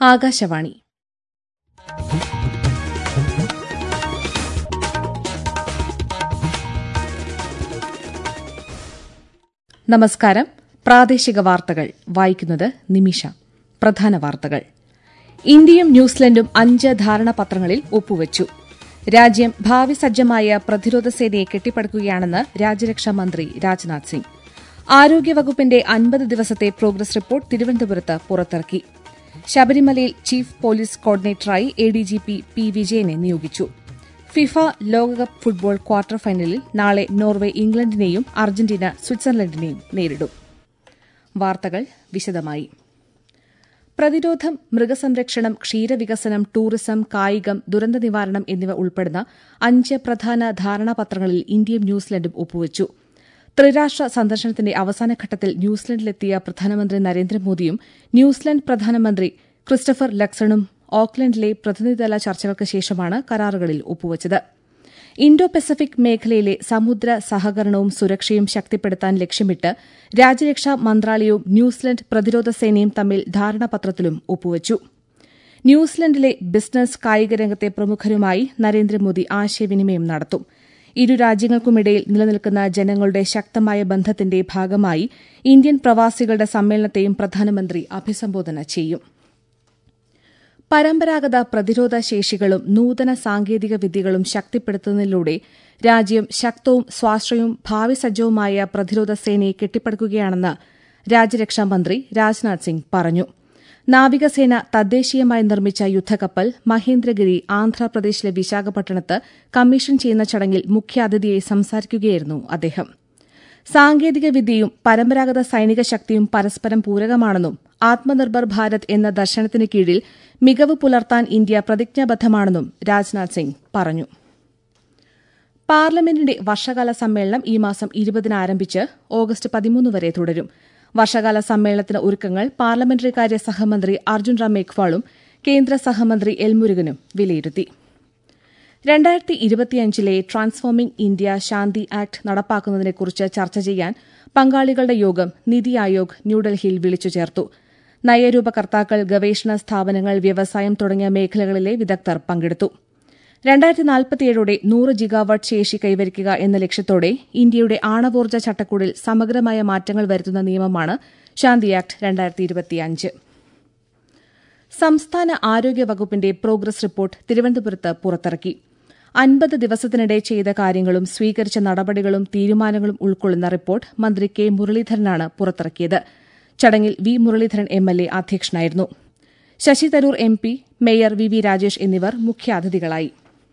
ആകാശവാണി നമസ്കാരം പ്രാദേശിക വാർത്തകൾ വായിക്കുന്നത് നിമിഷ പ്രധാന വാർത്തകൾ ഇന്ത്യയും ന്യൂസിലൻഡും അഞ്ച് ധാരണാപത്രങ്ങളിൽ ഒപ്പുവച്ചു രാജ്യം ഭാവി സജ്ജമായ പ്രതിരോധ സേനയെ കെട്ടിപ്പടുക്കുകയാണെന്ന് രാജ്യരക്ഷാ മന്ത്രി രാജ്നാഥ് സിംഗ് ആരോഗ്യവകുപ്പിന്റെ അൻപത് ദിവസത്തെ പ്രോഗ്രസ് റിപ്പോർട്ട് തിരുവനന്തപുരത്ത് പുറത്തിറക്കി ശബരിമലയിൽ ചീഫ് പോലീസ് കോർഡിനേറ്ററായി എഡിജിപി പി വിജയനെ നിയോഗിച്ചു ഫിഫ ലോകകപ്പ് ഫുട്ബോൾ ക്വാർട്ടർ ഫൈനലിൽ നാളെ നോർവെ ഇംഗ്ലണ്ടിനെയും അർജന്റീന സ്വിറ്റ്സർലൻഡിനെയും നേരിടും വാർത്തകൾ വിശദമായി പ്രതിരോധം മൃഗസംരക്ഷണം ക്ഷീരവികസനം ടൂറിസം കായികം ദുരന്ത നിവാരണം എന്നിവ ഉൾപ്പെടുന്ന അഞ്ച് പ്രധാന ധാരണാപത്രങ്ങളിൽ ഇന്ത്യയും ന്യൂസിലൻഡും ഒപ്പുവച്ചു ത്രിരാഷ്ട്ര സന്ദർശനത്തിന്റെ അവസാനഘട്ടത്തിൽ ന്യൂസിലൻഡിലെത്തിയ പ്രധാനമന്ത്രി നരേന്ദ്രമോദിയും ന്യൂസിലൻഡ് പ്രധാനമന്ത്രി ക്രിസ്റ്റഫർ ലക്സണും ഓക്ലൻഡിലെ പ്രതിനിധിതല ചർച്ചകൾക്ക് ശേഷമാണ് കരാറുകളിൽ ഒപ്പുവച്ചത് ഇൻഡോ പസഫിക് മേഖലയിലെ സമുദ്ര സഹകരണവും സുരക്ഷയും ശക്തിപ്പെടുത്താൻ ലക്ഷ്യമിട്ട് രാജ്യരക്ഷാ മന്ത്രാലയവും ന്യൂസിലൻഡ് പ്രതിരോധ സേനയും തമ്മിൽ ധാരണാപത്രത്തിലും ഒപ്പുവച്ചു ന്യൂസിലൻഡിലെ ബിസിനസ് കായിക രംഗത്തെ പ്രമുഖരുമായി നരേന്ദ്രമോദി ആശയവിനിമയം നടത്തും ഇരു രാജ്യങ്ങൾക്കുമിടയിൽ നിലനിൽക്കുന്ന ജനങ്ങളുടെ ശക്തമായ ബന്ധത്തിന്റെ ഭാഗമായി ഇന്ത്യൻ പ്രവാസികളുടെ സമ്മേളനത്തെയും പ്രധാനമന്ത്രി അഭിസംബോധന ചെയ്യും പരമ്പരാഗത പ്രതിരോധ ശേഷികളും നൂതന സാങ്കേതിക വിദ്യകളും ശക്തിപ്പെടുത്തുന്നതിലൂടെ രാജ്യം ശക്തവും സ്വാശ്രയവും ഭാവി സജ്ജവുമായ പ്രതിരോധ സേനയെ കെട്ടിപ്പടുക്കുകയാണെന്ന് രാജ്യരക്ഷാമന്ത്രി രാജ്നാഥ് സിംഗ് പറഞ്ഞു നാവികസേന തദ്ദേശീയമായി നിർമ്മിച്ച യുദ്ധക്കപ്പൽ മഹേന്ദ്രഗിരി ആന്ധ്രാപ്രദേശിലെ വിശാഖപട്ടണത്ത് കമ്മീഷൻ ചെയ്യുന്ന ചടങ്ങിൽ മുഖ്യാതിഥിയായി സംസാരിക്കുകയായിരുന്നു അദ്ദേഹം സാങ്കേതിക വിദ്യയും പരമ്പരാഗത സൈനിക ശക്തിയും പരസ്പരം പൂരകമാണെന്നും ആത്മനിർഭർ ഭാരത് എന്ന ദർശനത്തിന് കീഴിൽ മികവ് പുലർത്താൻ ഇന്ത്യ പ്രതിജ്ഞാബദ്ധമാണെന്നും രാജ്നാഥ് സിംഗ് പറഞ്ഞു പാർലമെന്റിന്റെ വർഷകാല സമ്മേളനം ഈ മാസം ഇരുപതിന് ആരംഭിച്ച് ഓഗസ്റ്റ് പതിമൂന്ന് വരെ തുടരും വർഷകാല സമ്മേളനത്തിന് ഒരുക്കങ്ങൾ പാർലമെന്ററി കാര്യ സഹമന്ത്രി അർജുൻ റാം മേഘ്വാളും കേന്ദ്ര സഹമന്ത്രി എൽ മുരുകനും വിലയിരുത്തി രണ്ടായിരത്തി ഇരുപത്തിയഞ്ചിലെ ട്രാൻസ്ഫോമിംഗ് ഇന്ത്യ ശാന്തി ആക്ട് നടപ്പാക്കുന്നതിനെക്കുറിച്ച് ചർച്ച ചെയ്യാൻ പങ്കാളികളുടെ യോഗം നിതി ആയോഗ് ന്യൂഡൽഹിയിൽ വിളിച്ചു ചേർത്തു നയരൂപകർത്താക്കൾ ഗവേഷണ സ്ഥാപനങ്ങൾ വ്യവസായം തുടങ്ങിയ മേഖലകളിലെ വിദഗ്ധർ പങ്കെടുത്തു രണ്ടായിരത്തി നാൽപ്പത്തിയേഴോടെ നൂറ് ജിഗാവാട്ട് ശേഷി കൈവരിക്കുക എന്ന ലക്ഷ്യത്തോടെ ഇന്ത്യയുടെ ആണവോർജ്ജ ചട്ടക്കൂടിൽ സമഗ്രമായ മാറ്റങ്ങൾ വരുത്തുന്ന നിയമമാണ് ശാന്തി ആക്ട് രണ്ടായിരത്തി ഇരുപത്തിയഞ്ച് സംസ്ഥാന ആരോഗ്യ വകുപ്പിന്റെ പ്രോഗ്രസ് റിപ്പോർട്ട് തിരുവനന്തപുരത്ത് പുറത്തിറക്കി അൻപത് ദിവസത്തിനിടെ ചെയ്ത കാര്യങ്ങളും സ്വീകരിച്ച നടപടികളും തീരുമാനങ്ങളും ഉൾക്കൊള്ളുന്ന റിപ്പോർട്ട് മന്ത്രി കെ മുരളീധരനാണ് പുറത്തിറക്കിയത് ചടങ്ങിൽ V Muraleedharan M L A അധ്യക്ഷനായിരുന്നു Shashi Tharoor M P mayor V V Rajesh എന്നിവർ മുഖ്യാതിഥികളായി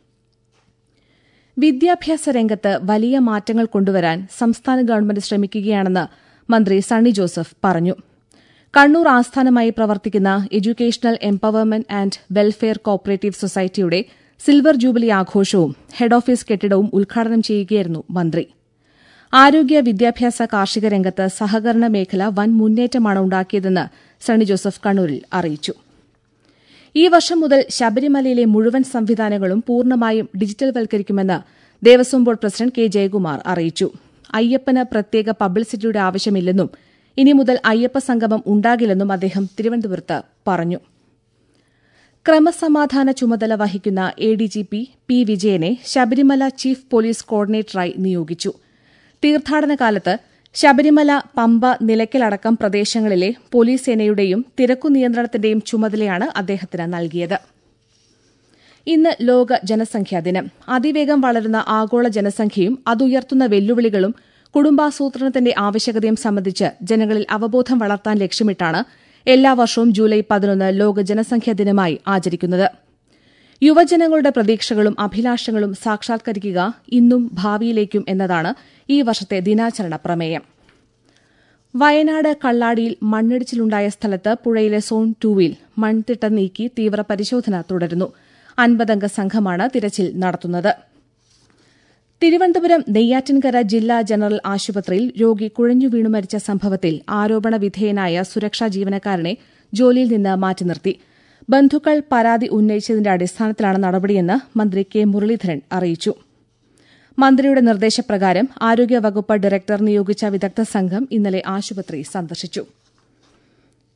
വിദ്യാഭ്യാസ രംഗത്ത് വലിയ മാറ്റങ്ങൾ കൊണ്ടുവരാൻ സംസ്ഥാന ഗവൺമെന്റ് ശ്രമിക്കുകയാണെന്ന് മന്ത്രി സണ്ണി ജോസഫ് പറഞ്ഞു കണ്ണൂർ ആസ്ഥാനമായി പ്രവർത്തിക്കുന്ന educational empowerment and welfare cooperative സൊസൈറ്റിയുടെ സിൽവർ ജൂബിലി ആഘോഷവും ഹെഡ് ഓഫീസ് കെട്ടിടവും ഉദ്ഘാടനം ചെയ്യുകയായിരുന്നു മന്ത്രി ആരോഗ്യ വിദ്യാഭ്യാസ കാർഷിക രംഗത്ത് സഹകരണ മേഖല വൻ മുന്നേറ്റമാണ് ഉണ്ടാക്കിയതെന്ന് സണ്ണി ജോസഫ് കണ്ണൂരിൽ അറിയിച്ചു ഈ വർഷം മുതൽ ശബരിമലയിലെ മുഴുവൻ സംവിധാനങ്ങളും പൂർണ്ണമായും ഡിജിറ്റൽവൽക്കരിക്കുമെന്ന് Devaswom board president K Jayakumar അറിയിച്ചു അയ്യപ്പന് പ്രത്യേക പബ്ലിസിറ്റിയുടെ ആവശ്യമില്ലെന്നും ഇനി മുതൽ അയ്യപ്പ സംഗമം ഉണ്ടാകില്ലെന്നും അദ്ദേഹം തിരുവനന്തപുരത്ത് പറഞ്ഞു ക്രമസമാധാന ചുമതല വഹിക്കുന്ന എഡിജിപി പി വിജയനെ ശബരിമല ചീഫ് പോലീസ് കോർഡിനേറ്ററായി നിയോഗിച്ചു തീർത്ഥാടന കാലത്ത് ശബരിമല പമ്പ നിലയ്ക്കലടക്കം പ്രദേശങ്ങളിലെ പോലീസ് സേനയുടെയും തിരക്കു നിയന്ത്രണത്തിന്റെയും ചുമതലയാണ് അദ്ദേഹത്തിന് നൽകിയത് ഇന്ന് ലോക ജനസംഖ്യാ ദിനം അതിവേഗം വളരുന്ന ആഗോള ജനസംഖ്യയും അതുയർത്തുന്ന വെല്ലുവിളികളും കുടുംബാസൂത്രണത്തിന്റെ ആവശ്യകതയും സംബന്ധിച്ച് ജനങ്ങളിൽ അവബോധം വളർത്താൻ ലക്ഷ്യമിട്ടാണ് എല്ലാ വർഷവും ജൂലൈ പതിനൊന്ന് ലോക ജനസംഖ്യാ ദിനമായി ആചരിക്കുന്നത് യുവജനങ്ങളുടെ പ്രതീക്ഷകളും അഭിലാഷങ്ങളും സാക്ഷാത്കരിക്കുക ഇന്നും ഭാവിയിലേക്കും എന്നതാണ് ഈ വർഷത്തെ ദിനാചരണ പ്രമേയം വയനാട് കള്ളാടിയിൽ മണ്ണിടിച്ചിലുണ്ടായ സ്ഥലത്ത് പുഴയിലെ സോൺ ടൂവിൽ മൺതിട്ട നീക്കി തീവ്ര പരിശോധന തുടരുന്നു അൻപതംഗ സംഘമാണ് തിരച്ചിൽ നടത്തുന്നത് തിരുവനന്തപുരം നെയ്യാറ്റിൻകര ജില്ലാ ജനറൽ ആശുപത്രിയിൽ രോഗി കുഴഞ്ഞു വീണു മരിച്ച സംഭവത്തിൽ ആരോപണ വിധേയനായ സുരക്ഷാ ജീവനക്കാരനെ ജോലിയിൽ നിന്ന് മാറ്റി നിർത്തി ബന്ധുക്കൾ പരാതി ഉന്നയിച്ചതിന്റെ അടിസ്ഥാനത്തിലാണ് നടപടിയെന്ന് മന്ത്രി കെ മുരളീധരൻ അറിയിച്ചു മന്ത്രിയുടെ നിർദ്ദേശപ്രകാരം ആരോഗ്യവകുപ്പ് ഡയറക്ടർ നിയോഗിച്ച വിദഗ്ധ സംഘം ഇന്നലെ ആശുപത്രി സന്ദർശിച്ചു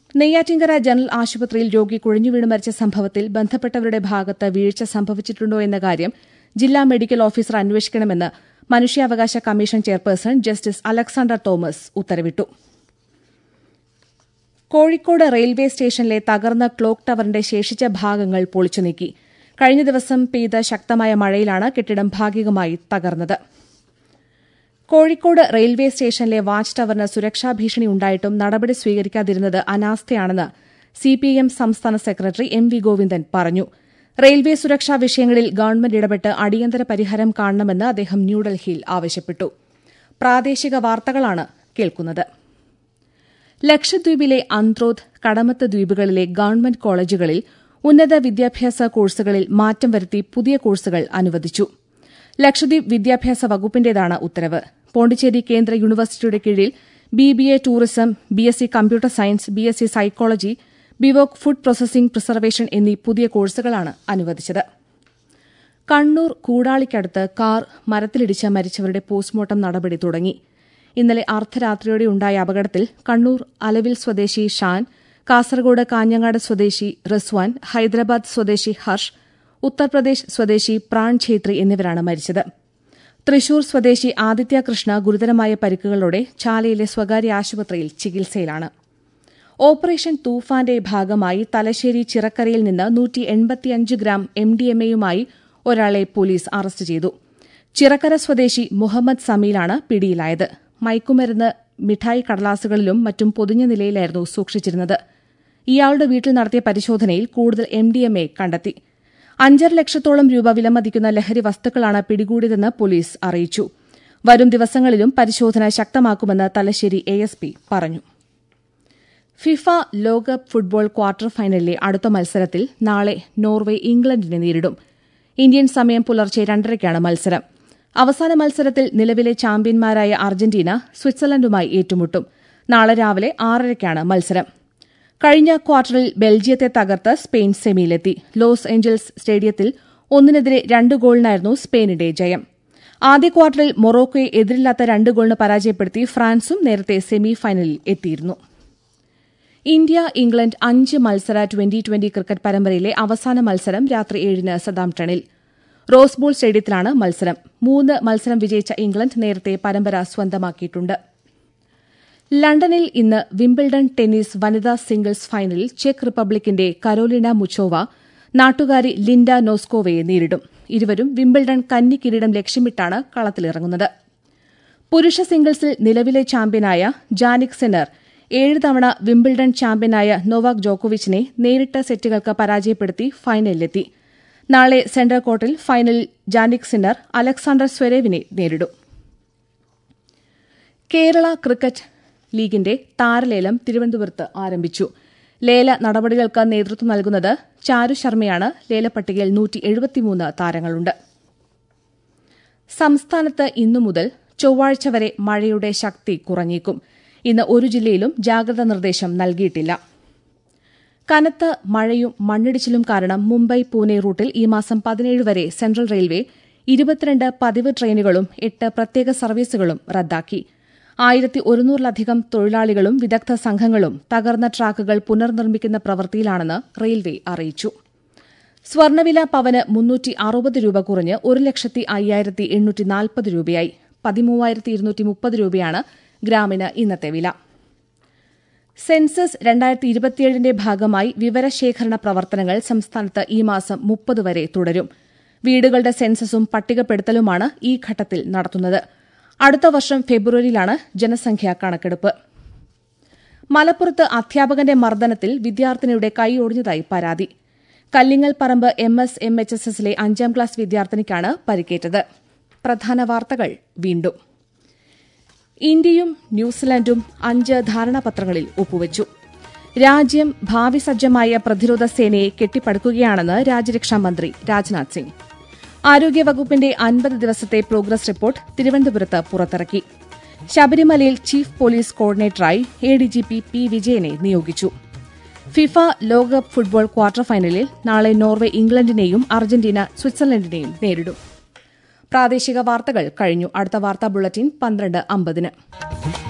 നെയ്യാറ്റിങ്കര ജനറൽ ആശുപത്രിയിൽ രോഗി കുഴഞ്ഞുവീണ് മരിച്ച സംഭവത്തിൽ ബന്ധപ്പെട്ടവരുടെ ഭാഗത്ത് വീഴ്ച സംഭവിച്ചിട്ടുണ്ടോ എന്ന കാര്യം ജില്ലാ മെഡിക്കൽ ഓഫീസർ അന്വേഷിക്കണമെന്ന് മനുഷ്യാവകാശ commission chairperson justice Alexander Thomas ഉത്തരവിട്ടു കോഴിക്കോട് റെയിൽവേ സ്റ്റേഷനിലെ തകർന്ന ക്ലോക്ക് ടവറിന്റെ ശേഷിച്ച ഭാഗങ്ങൾ പൊളിച്ചു നീക്കി കഴിഞ്ഞ ദിവസം പെയ്ത ശക്തമായ മഴയിലാണ് കെട്ടിടം ഭാഗികമായി തകർന്നത് കോഴിക്കോട് റെയിൽവേ സ്റ്റേഷനിലെ വാച്ച് ടവറിന് സുരക്ഷാ ഭീഷണി ഉണ്ടായിട്ടും നടപടി സ്വീകരിക്കാതിരുന്നത് അനാസ്ഥയാണെന്ന് സിപിഐഎം സംസ്ഥാന സെക്രട്ടറി എം വി ഗോവിന്ദൻ പറഞ്ഞു റെയിൽവേ സുരക്ഷാ വിഷയങ്ങളിൽ ഗവൺമെന്റ് ഇടപെട്ട് അടിയന്തര പരിഹാരം കാണണമെന്ന് അദ്ദേഹം ന്യൂഡൽഹിയിൽ ആവശ്യപ്പെട്ടു പ്രാദേശിക വാർത്തകളാണ് കേൾക്കുന്നത് ലക്ഷദ്വീപിലെ അന്ത്രോത്ത് കടമത്ത് ദ്വീപുകളിലെ ഗവൺമെന്റ് കോളേജുകളിൽ ഉന്നത വിദ്യാഭ്യാസ കോഴ്സുകളിൽ മാറ്റം വരുത്തി പുതിയ കോഴ്സുകൾ അനുവദിച്ചു ലക്ഷദ്വീപ് വിദ്യാഭ്യാസ വകുപ്പിന്റേതാണ് ഉത്തരവ് പോണ്ടിച്ചേരി കേന്ദ്ര യൂണിവേഴ്സിറ്റിയുടെ കീഴിൽ B B A tourism B S C computer science B S C psychology BVoc food processing preservation എന്നീ പുതിയ കോഴ്സുകളാണ് അനുവദിച്ചത് കണ്ണൂർ കൂടാളിക്കടുത്ത് കാർ മരത്തിലിടിച്ച് മരിച്ചവരുടെ പോസ്റ്റ്മോർട്ടം നടപടി തുടങ്ങി ഇന്നലെ അർദ്ധരാത്രിയോടെ ഉണ്ടായ അപകടത്തിൽ കണ്ണൂർ അലവിൽ സ്വദേശി ഷാൻ കാസർഗോഡ് കാഞ്ഞങ്ങാട് സ്വദേശി റിസ്വാൻ ഹൈദരാബാദ് സ്വദേശി ഹർഷ് ഉത്തർപ്രദേശ് സ്വദേശി പ്രാൺ ഛേത്രി എന്നിവരാണ് മരിച്ചത് തൃശൂർ സ്വദേശി ആദിത്യ കൃഷ്ണ ഗുരുതരമായ പരിക്കുകളോടെ ചാലയിലെ സ്വകാര്യ ആശുപത്രിയിൽ ചികിത്സയിലാണ് ഓപ്പറേഷൻ തൂഫാന്റെ ഭാഗമായി തലശ്ശേരി ചിറക്കരയിൽ നിന്ന് നൂറ്റി എൺപത്തിയഞ്ച് ഗ്രാം എം ഡി എം എയുമായി ഒരാളെ പോലീസ് അറസ്റ്റ് ചെയ്തു ചിറക്കര സ്വദേശി മുഹമ്മദ് സമീലാണ് പിടിയിലായത് മയക്കുമരുന്ന് മിഠായി കടലാസുകളിലും മറ്റും പൊതിഞ്ഞ നിലയിലായിരുന്നു സൂക്ഷിച്ചിരുന്നത് ഇയാളുടെ വീട്ടിൽ നടത്തിയ പരിശോധനയിൽ കൂടുതൽ എം ഡി എം എ കണ്ടെത്തി അഞ്ചര ലക്ഷത്തോളം രൂപ വിലമതിക്കുന്ന ലഹരി വസ്തുക്കളാണ് പിടികൂടിയതെന്ന് പോലീസ് അറിയിച്ചു വരും ദിവസങ്ങളിലും പരിശോധന ശക്തമാക്കുമെന്ന് തലശ്ശേരി എഎസ്പി പറഞ്ഞു ഫിഫ ലോകകപ്പ് ഫുട്ബോൾ ക്വാർട്ടർ ഫൈനലിലെ അടുത്ത മത്സരത്തിൽ നാളെ നോർവെ ഇംഗ്ലണ്ടിനെ നേരിടും ഇന്ത്യൻ സമയം പുലർച്ചെ രണ്ടരയ്ക്കാണ് മത്സരം അവസാന മത്സരത്തിൽ നിലവിലെ ചാമ്പ്യന്മാരായ അർജന്റീന സ്വിറ്റ്സർലൻഡുമായി ഏറ്റുമുട്ടും നാളെ രാവിലെ ആറരയ്ക്കാണ് മത്സരം കഴിഞ്ഞ ക്വാർട്ടറിൽ ബെൽജിയത്തെ തകർത്ത് സ്പെയിൻ സെമിയിലെത്തി ലോസ് ഏഞ്ചൽസ് സ്റ്റേഡിയത്തിൽ ഒന്നിനെതിരെ രണ്ട് ഗോളിനായിരുന്നു സ്പെയിനിന്റെ ജയം ആദ്യ ക്വാർട്ടറിൽ മൊറോക്കോയെ എതിരില്ലാത്ത രണ്ട് ഗോളിന് പരാജയപ്പെടുത്തി ഫ്രാൻസും നേരത്തെ സെമി ഫൈനലിൽ എത്തിയിരുന്നു ഇന്ത്യ ഇംഗ്ലണ്ട് അഞ്ച് മത്സര ട്വന്റി ട്വന്റി ക്രിക്കറ്റ് പരമ്പരയിലെ അവസാന മത്സരം രാത്രി ഏഴിന് സദാംപ്ടണിൽ റോസ് ബോൾ സ്റ്റേഡിയത്തിലാണ് മത്സരം മൂന്ന് മത്സരം വിജയിച്ച ഇംഗ്ലണ്ട് നേരത്തെ പരമ്പര സ്വന്തമാക്കിയിട്ടുണ്ട് ലണ്ടനിൽ ഇന്ന് വിംബിൾഡൺ ടെന്നീസ് വനിതാ സിംഗിൾസ് ഫൈനലിൽ ചെക്ക് റിപ്പബ്ലിക്കിന്റെ കരോലിന മുച്ചോവ നാട്ടുകാരി ലിൻഡ നോസ്കോവയെ നേരിടും ഇരുവരും വിംബിൾഡൺ കന്നി കിരീടം ലക്ഷ്യമിട്ടാണ് കളത്തിലിറങ്ങുന്നത് പുരുഷ സിംഗിൾസിൽ നിലവിലെ ചാമ്പ്യനായ ജാനിക് സെനർ ഏഴ് തവണ വിംബിൾഡൺ ചാമ്പ്യനായ നോവാക് ജോക്കോവിച്ചിനെ നേരിട്ട സെറ്റുകൾക്ക് പരാജയപ്പെടുത്തി ഫൈനലിലെത്തി നാളെ സെന്റർ കോർട്ടിൽ ഫൈനലിൽ ജാനിക് സിന്നർ അലക്സാണ്ടർ സ്വരേവിനെ നേരിടും കേരള ക്രിക്കറ്റ് ലീഗിന്റെ താരലേലം തിരുവനന്തപുരത്ത് ആരംഭിച്ചു ലേല നടപടികൾക്ക് നേതൃത്വം നൽകുന്നത് ചാരു ശർമ്മയാണ് ലേലപ്പട്ടികയിൽ നൂറ്റി എഴുപത്തിമൂന്ന് താരങ്ങളുണ്ട് സംസ്ഥാനത്ത് ഇന്നു മുതൽ ചൊവ്വാഴ്ച വരെ മഴയുടെ ശക്തി കുറഞ്ഞേക്കും ഇന്ന് ഒരു ജില്ലയിലും ജാഗ്രതാ നിർദ്ദേശം നൽകിയിട്ടില്ല കനത്ത മഴയും മണ്ണിടിച്ചിലും കാരണം മുംബൈ പൂനെ റൂട്ടിൽ ഈ മാസം പതിനേഴ് വരെ സെൻട്രൽ റെയിൽവേ ഇരുപത്തിരണ്ട് പതിവ് ട്രെയിനുകളും എട്ട് പ്രത്യേക സർവീസുകളും റദ്ദാക്കി ആയിരത്തി ഒരുന്നൂറിലധികം തൊഴിലാളികളും വിദഗ്ധ സംഘങ്ങളും തകർന്ന ട്രാക്കുകൾ പുനർനിർമ്മിക്കുന്ന പ്രവൃത്തിയിലാണെന്ന് റെയിൽവേ അറിയിച്ചു സ്വർണ്ണവില പവന് മുന്നൂറ്റി അറുപത് രൂപ കുറഞ്ഞ് ഒരു ലക്ഷത്തി അയ്യായിരത്തി എണ്ണൂറ്റി നാൽപ്പത് രൂപയായി പതിമൂവായിരത്തി ഇരുന്നൂറ്റി മുപ്പത് രൂപയാണ് ഗ്രാമിന് ഇന്നത്തെ വില സെൻസസ് രണ്ടായിരത്തി ഇരുപത്തിയേഴിന്റെ ഭാഗമായി വിവരശേഖരണ പ്രവർത്തനങ്ങൾ സംസ്ഥാനത്ത് ഈ മാസം മുപ്പത് വരെ തുടരും വീടുകളുടെ സെൻസസും പട്ടികപ്പെടുത്തലുമാണ് ഈ ഘട്ടത്തിൽ നടത്തുന്നത് അടുത്ത വർഷം ഫെബ്രുവരിയിലാണ് ജനസംഖ്യാ കണക്കെടുപ്പ് മലപ്പുറത്ത് അധ്യാപകന്റെ മർദ്ദനത്തിൽ വിദ്യാർത്ഥിനിയുടെ കൈ ഒടിഞ്ഞതായി പരാതി Kallingalparamba M S M H S എസിലെ അഞ്ചാം ക്ലാസ് വിദ്യാർത്ഥിനിക്കാണ് പരിക്കേറ്റത് പ്രധാന വാർത്തകൾ വീണ്ടും ഇന്ത്യയും ന്യൂസിലാൻഡും അഞ്ച് ധാരണാപത്രങ്ങളിൽ ഒപ്പുവച്ചു രാജ്യം ഭാവി സജ്ജമായ പ്രതിരോധ സേനയെ കെട്ടിപ്പടുക്കുകയാണെന്ന് രാജ്യരക്ഷാമന്ത്രി രാജ്നാഥ് സിംഗ് ആരോഗ്യവകുപ്പിന്റെ അൻപത് ദിവസത്തെ പ്രോഗ്രസ് റിപ്പോർട്ട് തിരുവനന്തപുരത്ത് പുറത്തിറക്കി ശബരിമലയിൽ ചീഫ് പോലീസ് കോർഡിനേറ്ററായി A D G P P വിജയനെ നിയോഗിച്ചു ഫിഫ ലോകകപ്പ് ഫുട്ബോൾ ക്വാർട്ടർ ഫൈനലിൽ നാളെ നോർവെ ഇംഗ്ലണ്ടിനെയും അർജന്റീന സ്വിറ്റ്സർലൻഡിനെയും നേരിടും പ്രാദേശിക വാർത്തകൾ കഴിഞ്ഞു അടുത്ത വാർത്താ ബുള്ളറ്റിൻ പന്ത്രണ്ട് അമ്പതിന്